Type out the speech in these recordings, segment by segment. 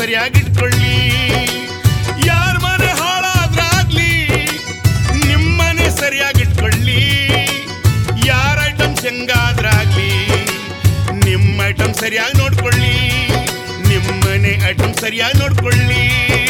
ಸರಿಯಾಗಿಟ್ಕೊಳ್ಳಿ ಯಾರ ಮನೆ ಹಾಳಾದ್ರಾಗ್ಲಿ ನಿಮ್ಮನೆ ಸರಿಯಾಗಿಟ್ಕೊಳ್ಳಿ ಯಾರ ಐಟಮ್ ಹೆಂಗಾದ್ರಾಗ್ಲಿ ನಿಮ್ಮ ಐಟಮ್ ಸರಿಯಾಗಿ ನೋಡ್ಕೊಳ್ಳಿ ನಿಮ್ಮನೆ ಐಟಮ್ ಸರಿಯಾಗಿ ನೋಡ್ಕೊಳ್ಳಿ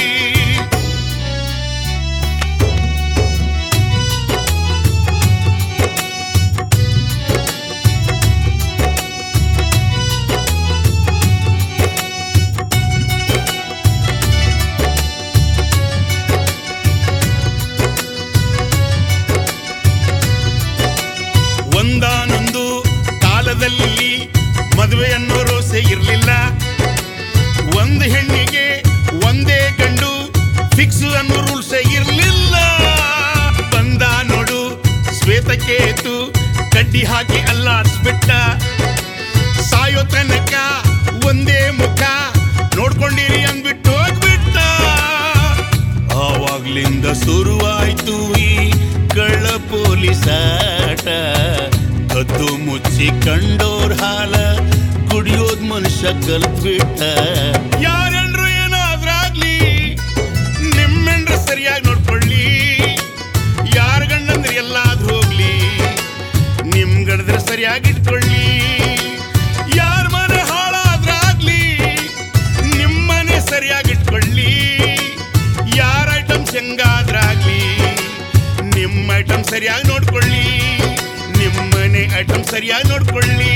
ಒಂದಾನೊಂದು ಕಾಲದಲ್ಲಿ ಮದುವೆ ಅನ್ನೋ ರೋಸೆ ಇರಲಿಲ್ಲ ಒಂದು ಹೆಣ್ಣಿಗೆ ಒಂದೇ ಗಂಡು ಫಿಕ್ಸ್ ಅನ್ನೋ ರೂಲ್ಸೇ ಇರಲಿಲ್ಲ ಬಂದ ನೋಡು ಶ್ವೇತಕೇತು ಕಡ್ಡಿ ಹಾಕಿ ಅಲ್ಲಾಡ್ಸ್ಬಿಟ್ಟ ಸಾಯೋ ತನಕ ಒಂದೇ ಮುಖ ನೋಡ್ಕೊಂಡಿರಿ ಅಂದ್ಬಿಟ್ಟು ಹೋಗ್ಬಿಟ್ಟ ಆವಾಗ್ಲಿಂದ ಶುರುವಾಯ್ತು ಈ ಕಳ್ಳ ಪೊಲೀಸಾಟ ಕದ್ದು ಮುಚ್ಚಿ ಕಂಡೋರ್ ಹಾಲ ಕುಡಿಯೋದ್ ಮನುಷ್ಯ ಕಲ್ತ್ಬಿಟ್ಟ ಯಾರೆಂಡ್ರು ಏನಾದ್ರಾಗ್ಲಿ ನಿಮ್ಮೆಂಡ್ರ ಸರಿಯಾಗಿ ನೋಡ್ಕೊಳ್ಳಿ ಯಾರ ಗಂಡಂದ್ರೆ ಎಲ್ಲಾದ್ರೂ ಹೋಗ್ಲಿ ನಿಮ್ ಗಂಡದ್ರ ಸರಿಯಾಗಿ ಇಟ್ಕೊಳ್ಳಿ ಯಾರ ಮನೆ ಹಾಳಾದ್ರಾಗ್ಲಿ ನಿಮ್ಮನೆ ಸರಿಯಾಗಿ ಇಟ್ಕೊಳ್ಳಿ ಯಾರ ಐಟಮ್ ಹೆಂಗಾದ್ರಾಗ್ಲಿ ನಿಮ್ಮ ಐಟಮ್ ಸರಿಯಾಗಿ ನೋಡ್ಕೊಳ್ಳಿ ನಿಮ್ಮನೆ ಐಟಮ್ ಸರಿಯಾಗಿ ನೋಡ್ಕೊಳ್ಳಿ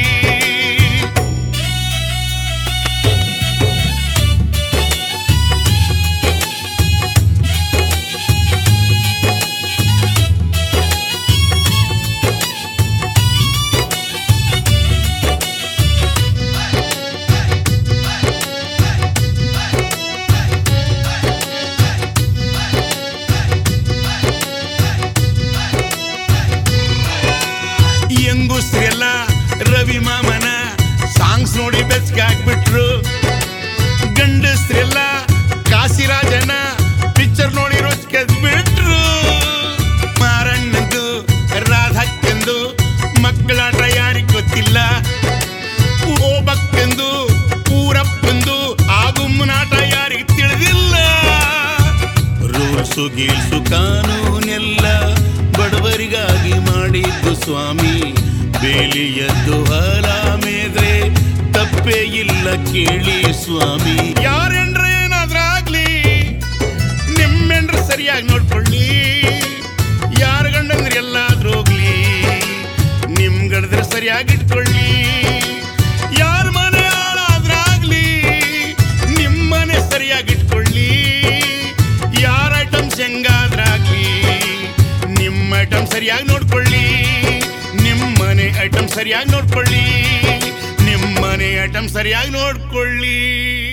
ಹೆಂಗುಸ್ರೆಲ್ಲ ರವಿ ಮಾಮನ ಸಾಂಗ್ಸ್ ನೋಡಿ ಬೆಚ್ಕಾಕ್ಬಿಟ್ರು ಗಂಡಸ್ರೆಲ್ಲ ಕಾಶಿರಾಜನ ಪಿಕ್ಚರ್ ನೋಡಿ ಬಿಟ್ರು ಮಾರಣ್ಣಂದು ರಾಧಕ್ಕೆಂದು ಮಕ್ಕಳಾಟ ಯಾರಿಗ್ ಗೊತ್ತಿಲ್ಲ ಹೋಬಕ್ಕೆಂದು ಊರಪ್ಪಂದು ಆಗುಮ್ಮನಾಟ ಯಾರಿಗೆ ತಿಳಿದಿಲ್ಲ ರೂಲ್ಸು ಗೀಲ್ಸು ಕಾನೂನೆಲ್ಲ ಬಡವರಿಗಾಗಿ ಮಾಡಿದ್ದು ಸ್ವಾಮಿ ಬೇಲಿಯದ್ದು ಹೊಲ ಮೇದ್ರೆ ತಪ್ಪೇ ಇಲ್ಲ ಕೇಳಿ ಸ್ವಾಮಿ ಯಾರೆಂಡ್ರ ಏನಾದ್ರಾಗ್ಲಿ ನಿಮ್ಮೆಂಡ್ರ ಸರಿಯಾಗಿ ನೋಡ್ಕೊಳ್ಳಿ ಯಾರ ಗಂಡಂದ್ರೆ ಎಲ್ಲಾದ್ರೂ ಹೋಗ್ಲಿ ನಿಮ್ ಗಂಡದ್ರ ಸರಿಯಾಗಿ ಇಟ್ಕೊಳ್ಳಿ ಯಾರ ಮನೆ ಹಾಳಾದ್ರಾಗ್ಲಿ ನಿಮ್ಮನೆ ಸರಿಯಾಗಿ ಇಟ್ಕೊಳ್ಳಿ ಯಾರ ಐಟಮ್ಸ್ ಹೆಂಗಾದ್ರಾಗ್ಲಿ ನಿಮ್ಮ ಐಟಮ್ ಸರಿಯಾಗಿ ನೋಡ್ಕೊಳ್ಳಿ ನಿಮ್ಮನೆ ಐಟಮ್ ಸರಿಯಾಗಿ ನೋಡ್ಕೊಳ್ಳಿ ನಿಮ್ಮನೆ ಐಟಮ್ ಸರಿಯಾಗಿ ನೋಡ್ಕೊಳ್ಳಿ